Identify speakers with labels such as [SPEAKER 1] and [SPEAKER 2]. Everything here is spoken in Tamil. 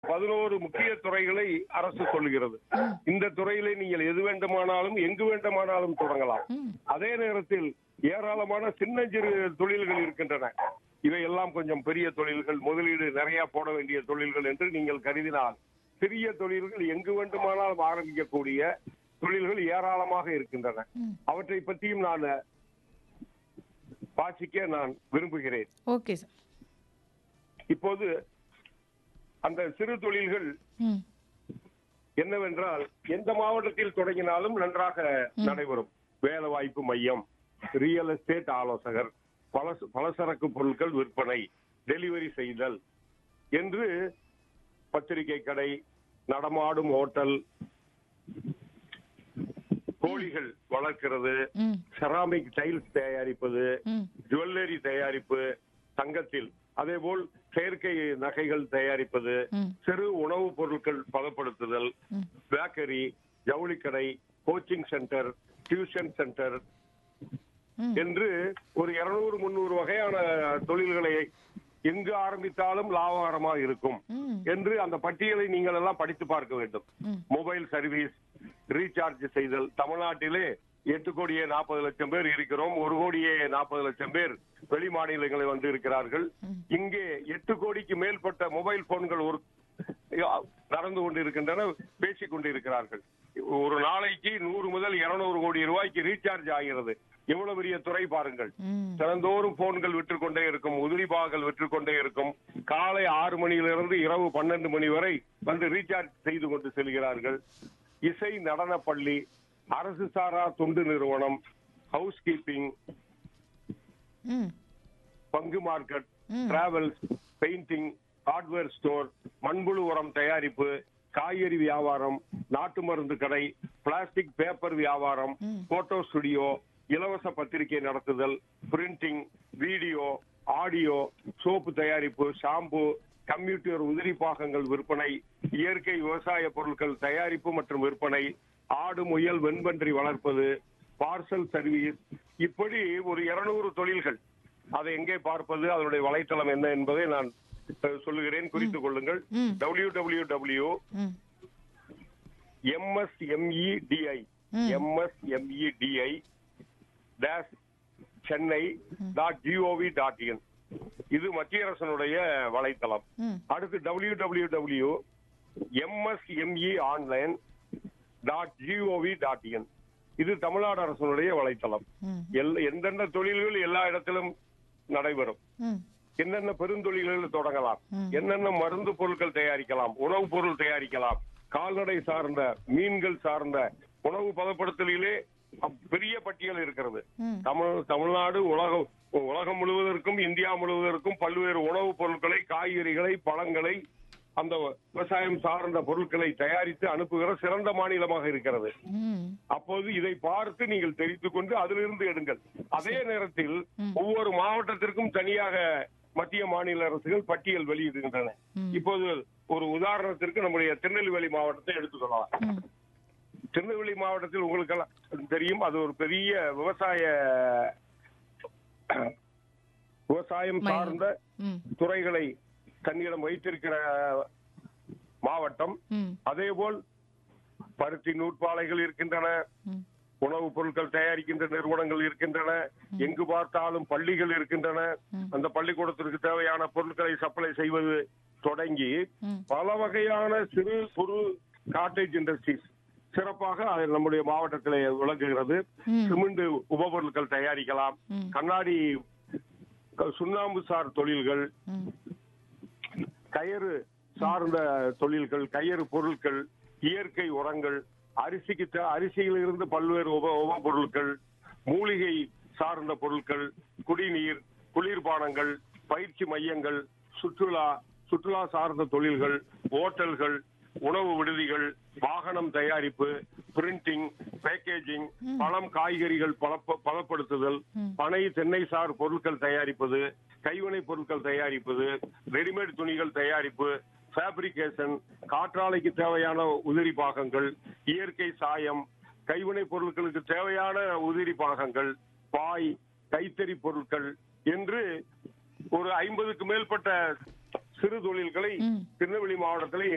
[SPEAKER 1] பதினோரு முக்கிய துறைகளை அரசு சொல்லுகிறது இந்த துறையிலே நீங்கள் எது வேண்டுமானாலும் எங்கு வேண்டுமானாலும் தொடங்கலாம்
[SPEAKER 2] ம்.
[SPEAKER 1] அதே நேரத்தில் ஏராளமான சின்னஞ்சிறு தொழில்கள் இருக்கின்றன இவையெல்லாம் கொஞ்சம் பெரிய தொழில்கள் முதலீடு நிறைய போட வேண்டிய தொழில்கள் என்று நீங்கள் கருதினால் சிறிய தொழில்கள் எங்கு வேண்டுமானாலும் ஆரம்பிக்கக்கூடிய தொழில்கள் ஏராளமாக இருக்கின்றன
[SPEAKER 2] ம்.
[SPEAKER 1] அவற்றை பற்றியும் நான் வாசிக்க நான் விரும்புகிறேன்
[SPEAKER 2] ஓகே சார்
[SPEAKER 1] இப்போது அந்த சிறு தொழில்கள்
[SPEAKER 2] ம்
[SPEAKER 1] என்னவென்றால் எந்த மாவட்டத்தில் தொடங்கினாலும் நன்றாக நடைபெறும் வேலை வாய்ப்பு மையம் ரியல் எஸ்டேட் ஆலோசகர் பலச பலசரக்கு பொருட்கள் விற்பனை டெலிவரி செய்தல் என்று பத்திரிகை கடை நடமாடும் ஹோட்டல் கோழிகள் வளர்க்கிறது
[SPEAKER 2] ம்
[SPEAKER 1] செராமிக் டைல்ஸ் தயாரிப்பது
[SPEAKER 2] ம்
[SPEAKER 1] ஜுவல்லரி தயாரிப்பு தங்கத்தில் அதேபோல் செயற்கை நகைகள் தயாரிப்பது
[SPEAKER 2] ம்.
[SPEAKER 1] சிறு உணவுப் பொருட்கள் பதப்படுத்துதல்
[SPEAKER 2] ம்.
[SPEAKER 1] பேக்கரி ஜவுளிக்கடை கோச்சிங் சென்டர் டியூஷன் சென்டர்
[SPEAKER 2] ம்.
[SPEAKER 1] என்று ஒரு இருநூறு முன்னூறு வகையான தொழில்களை எங்கு ஆரம்பித்தாலும் லாபகரமாக இருக்கும்
[SPEAKER 2] ம்
[SPEAKER 1] என்று அந்த பட்டியலை நீங்கள் எல்லாம் படித்து பார்க்க வேண்டும்
[SPEAKER 2] ம்.
[SPEAKER 1] மொபைல் சர்வீஸ் ரீசார்ஜ் செய்தல் தமிழ்நாட்டிலே எட்டு கோடியே நாற்பது லட்சம் பேர் இருக்கிறோம் ஒரு கோடியே நாற்பது லட்சம் பேர் வெளி மாநிலங்களில் வந்து இருக்கிறார்கள் இங்கே எட்டு கோடிக்கு மேற்பட்ட மொபைல் போன்கள் ஒரு நடந்து கொண்டிருக்கின்றன பேசிக் கொண்டிருக்கிறார்கள் ஒரு நாளைக்கு நூறு முதல் இருநூறு கோடி ரூபாய்க்கு ரீசார்ஜ் ஆகிறது எவ்வளவு பெரிய துறை பாருங்கள்
[SPEAKER 2] ம்
[SPEAKER 1] தினந்தோறும் போன்கள் விற்றுக்கொண்டே இருக்கும் உதிரி பாகங்கள் விற்றுக்கொண்டே இருக்கும் காலை ஆறு மணியிலிருந்து இரவு பன்னெண்டு மணி வரை வந்து ரீசார்ஜ் செய்து கொண்டு செல்கிறார்கள் இசை நடன பள்ளி அரசு சாரா தொண்டு நிறுவனம் ஹவுஸ் கீப்பிங்
[SPEAKER 2] ம்
[SPEAKER 1] பங்கு மார்க்கெட்
[SPEAKER 2] ம்.
[SPEAKER 1] டிராவல்ஸ் பெயிண்டிங் ஹார்ட்வேர் ஸ்டோர் மண்புழு உரம் தயாரிப்பு காய்கறி வியாபாரம் நாட்டு மருந்து கடை பிளாஸ்டிக் பேப்பர் வியாபாரம் போட்டோ ஸ்டுடியோ இலவச பத்திரிகை நடத்துதல் பிரிண்டிங் வீடியோ ஆடியோ சோப்பு தயாரிப்பு ஷாம்பு கம்ப்யூட்டர் உதிரி பாகங்கள் விற்பனை இயற்கை விவசாய பொருட்கள் தயாரிப்பு மற்றும் விற்பனை ஆடு முயல் வெண்பன்றி வளர்ப்பது பார்சல் சர்வீஸ் இப்படி ஒரு இருநூறு தொழில்கள் அதை எங்கே பார்ப்பது அதனுடைய வலைத்தளம் என்ன என்பதை நான் அஹ், சொல்லுகிறேன் குறித்துக் கொள்ளுங்கள்
[SPEAKER 2] ம்.
[SPEAKER 1] டபிள்யூ டபிள்யூ டபிள்யூ
[SPEAKER 2] ம்
[SPEAKER 1] எம்எஸ்எம்இடிஐ
[SPEAKER 2] ம்.
[SPEAKER 1] MSMEDI dash Chennai dot GOV dot in இது மத்திய அரசனுடைய வலைத்தளம்
[SPEAKER 2] ம்
[SPEAKER 1] அடுத்து W W W MSME online dot GOV dot in இது தமிழ்நாடு அரசனுடைய வலைத்தளம்
[SPEAKER 2] ம்
[SPEAKER 1] எல் எந்தெந்த தொழில்கள் எல்லா இடத்திலும் நடைபெறும்
[SPEAKER 2] ம்
[SPEAKER 1] என்னென்ன பெருந்தொழில்கள் தொடங்கலாம்
[SPEAKER 2] ம்.
[SPEAKER 1] என்னென்ன மருந்து பொருட்கள் தயாரிக்கலாம் உணவுப் பொருள் தயாரிக்கலாம் கால்நடை சார்ந்த மீன்கள் சார்ந்த உணவு பதப்படுத்தலிலே அப்- பெரிய பட்டியல் இருக்கிறது
[SPEAKER 2] ம்.
[SPEAKER 1] தமிழ் தமிழ்நாடு உலகம் உலகம் முழுவதற்கும் இந்தியா முழுவதற்கும் பல்வேறு உணவுப் பொருட்களை காய்கறிகளை பழங்களை அந்த விவசாயம் சார்ந்த பொருட்களை தயாரித்து அனுப்புகிற சிறந்த மாநிலமாக இருக்கிறது
[SPEAKER 2] ம்
[SPEAKER 1] அப்போது இதை பார்த்து நீங்கள் தெரிந்து கொண்டு அதிலிருந்து எடுங்கள் அதே நேரத்தில் ஒவ்வொரு மாவட்டத்திற்கும் தனியாக மத்திய மாநில அரசுகள் பட்டியல் வெளியிடுகின்றன
[SPEAKER 2] ம்.
[SPEAKER 1] இப்போது ஒரு உதாரணத்திற்கு நம்முடைய திருநெல்வேலி மாவட்டத்தை எடுத்துக்கொள்ளலாம்
[SPEAKER 2] ம்
[SPEAKER 1] திருநெல்வேலி மாவட்டத்தில் உங்களுக்கெல்லாம் தெரியும் அது ஒரு பெரிய விவசாய விவசாயம்
[SPEAKER 2] மையம்.
[SPEAKER 1] சார்ந்த
[SPEAKER 2] ம்
[SPEAKER 1] துறைகளை தன்னிடம் வைத்திருக்கிற மாவட்டம்
[SPEAKER 2] ம்
[SPEAKER 1] அதேபோல் பருத்தி நூற்பாலைகள் இருக்கின்றன
[SPEAKER 2] ம்
[SPEAKER 1] உணவுப் பொருட்கள் தயாரிக்கின்ற நிறுவனங்கள் இருக்கின்றன எங்கு பார்த்தாலும் பள்ளிகள் இருக்கின்றன
[SPEAKER 2] ம்.
[SPEAKER 1] அந்த பள்ளிக்கூடத்திற்கு தேவையான பொருட்களை சப்ளை செய்வது தொடங்கி
[SPEAKER 2] ம்.
[SPEAKER 1] பல வகையான சிறு குறு காட்டேஜ் இண்டஸ்ட்ரீஸ் சிறப்பாக அது நம்முடைய மாவட்டத்தில் விளங்குகிறது
[SPEAKER 2] ம்.
[SPEAKER 1] சிமெண்ட் உபபொருட்கள் தயாரிக்கலாம்
[SPEAKER 2] ம்.
[SPEAKER 1] கண்ணாடி க- சுண்ணாம்பு சார் தொழில்கள்
[SPEAKER 2] ம்
[SPEAKER 1] கயிறு சார்ந்த தொழில்கள் கயிறு பொருட்கள் இயற்கை உரங்கள் அரிசிக்கு தே- அரிசியிலிருந்து பல்வேறு உப உப பொருட்கள் மூலிகை சார்ந்த பொருட்கள் குடிநீர் குளிர்பானங்கள் பயிற்சி மையங்கள் சுற்றுலா சுற்றுலா சார்ந்த தொழில்கள் ஓட்டல்கள் உணவு விடுதிகள் வாகனம் தயாரிப்பு பிரிண்டிங் பேக்கேஜிங் பழம் காய்கறிகள் பலப்ப- பதப்படுத்துதல் பனை தென்னை சார் பொருட்கள் தயாரிப்பது கைவினைப் பொருட்கள் தயாரிப்பது ரெடிமேட் துணிகள் தயாரிப்பு ஃபேப்ரிகேஷன் காற்றாலைக்கு தேவையான உதிரி பாகங்கள் இயற்கை சாயம் கைவினைப் பொருட்களுக்கு தேவையான உதிரி பாகங்கள் பாய் கைத்தறி பொருட்கள் என்று ஒரு ஐம்பதுக்கு மேற்பட்ட சிறு தொழில்களை
[SPEAKER 2] ம்.
[SPEAKER 1] திருநெல்வேலி மாவட்டத்தில்